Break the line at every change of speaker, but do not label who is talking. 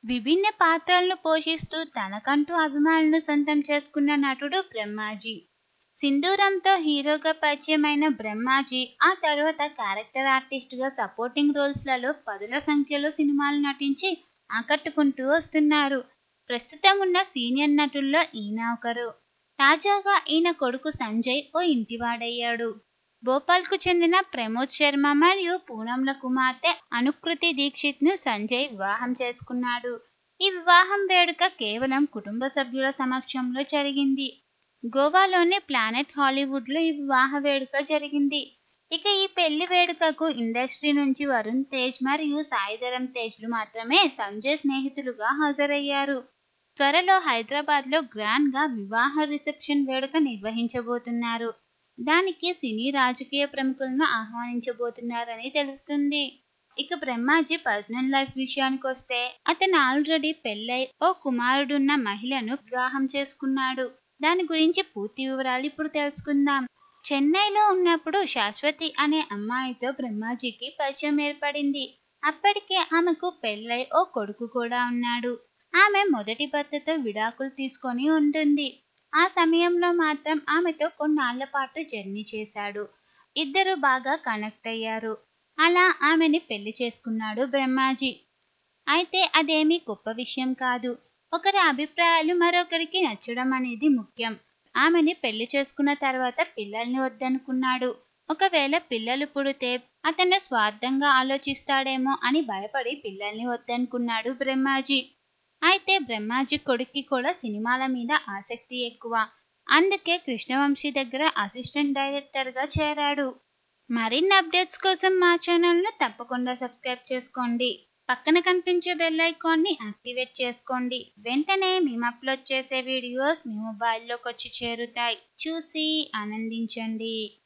విభిన్న పాత్రలను పోషిస్తూ తనకంటూ అభిమానులను సొంతం చేసుకున్న నటుడు బ్రహ్మాజీ సింధూరంతో హీరోగా పరిచయమైన బ్రహ్మాజీ ఆ తర్వాత క్యారెక్టర్ ఆర్టిస్ట్గా సపోర్టింగ్ రోల్స్లలో పదుల సంఖ్యలో సినిమాలు నటించి ఆకట్టుకుంటూ వస్తున్నారు ప్రస్తుతం ఉన్న సీనియర్ నటుల్లో ఈయన ఒకరు తాజాగా ఈయన కొడుకు సంజయ్ ఓ ఇంటివాడయ్యాడు భోపాల్కు చెందిన ప్రమోద్ శర్మ మరియు పూనంల కుమార్తె అనుకృతి దీక్షిత్ ను సంజయ్ వివాహం చేసుకున్నాడు ఈ వివాహం వేడుక కేవలం కుటుంబ సభ్యుల సమక్షంలో జరిగింది గోవాలోని ప్లానెట్ హాలీవుడ్ లో ఈ వివాహ వేడుక జరిగింది ఇక ఈ పెళ్లి వేడుకకు ఇండస్ట్రీ నుంచి వరుణ్ తేజ్ మరియు సాయిధరం తేజ్లు మాత్రమే సంజయ్ స్నేహితులుగా హాజరయ్యారు త్వరలో హైదరాబాద్ లో గ్రాండ్ గా వివాహ రిసెప్షన్ వేడుక నిర్వహించబోతున్నారు దానికి సినీ రాజకీయ ప్రముఖులను ఆహ్వానించబోతున్నారని తెలుస్తుంది ఇక బ్రహ్మాజీ పర్సనల్ లైఫ్ విషయానికి వస్తే అతను ఆల్రెడీ పెళ్ళై ఓ కుమారుడున్న మహిళను వివాహం చేసుకున్నాడు దాని గురించి పూర్తి వివరాలు ఇప్పుడు తెలుసుకుందాం చెన్నైలో ఉన్నప్పుడు శాశ్వతి అనే అమ్మాయితో బ్రహ్మాజీకి పరిచయం ఏర్పడింది అప్పటికే ఆమెకు పెళ్ళై ఓ కొడుకు కూడా ఉన్నాడు ఆమె మొదటి భర్తతో విడాకులు తీసుకొని ఉంటుంది ఆ సమయంలో మాత్రం ఆమెతో కొన్నాళ్ల పాటు జర్నీ చేశాడు ఇద్దరు బాగా కనెక్ట్ అయ్యారు అలా ఆమెని పెళ్లి చేసుకున్నాడు బ్రహ్మాజీ అయితే అదేమీ గొప్ప విషయం కాదు ఒకరి అభిప్రాయాలు మరొకరికి నచ్చడం అనేది ముఖ్యం ఆమెని పెళ్లి చేసుకున్న తర్వాత పిల్లల్ని వద్దనుకున్నాడు ఒకవేళ పిల్లలు పుడితే అతను స్వార్థంగా ఆలోచిస్తాడేమో అని భయపడి పిల్లల్ని వద్దనుకున్నాడు బ్రహ్మాజీ అయితే బ్రహ్మాజీ కొడుక్కి కూడా సినిమాల మీద ఆసక్తి ఎక్కువ అందుకే కృష్ణవంశీ దగ్గర అసిస్టెంట్ డైరెక్టర్ గా చేరాడు మరిన్ని అప్డేట్స్ కోసం మా ఛానల్ను తప్పకుండా సబ్స్క్రైబ్ చేసుకోండి పక్కన కనిపించే బెల్ ఐకాన్ని యాక్టివేట్ చేసుకోండి వెంటనే మేము అప్లోడ్ చేసే వీడియోస్ మీ మొబైల్లోకి వచ్చి చేరుతాయి చూసి ఆనందించండి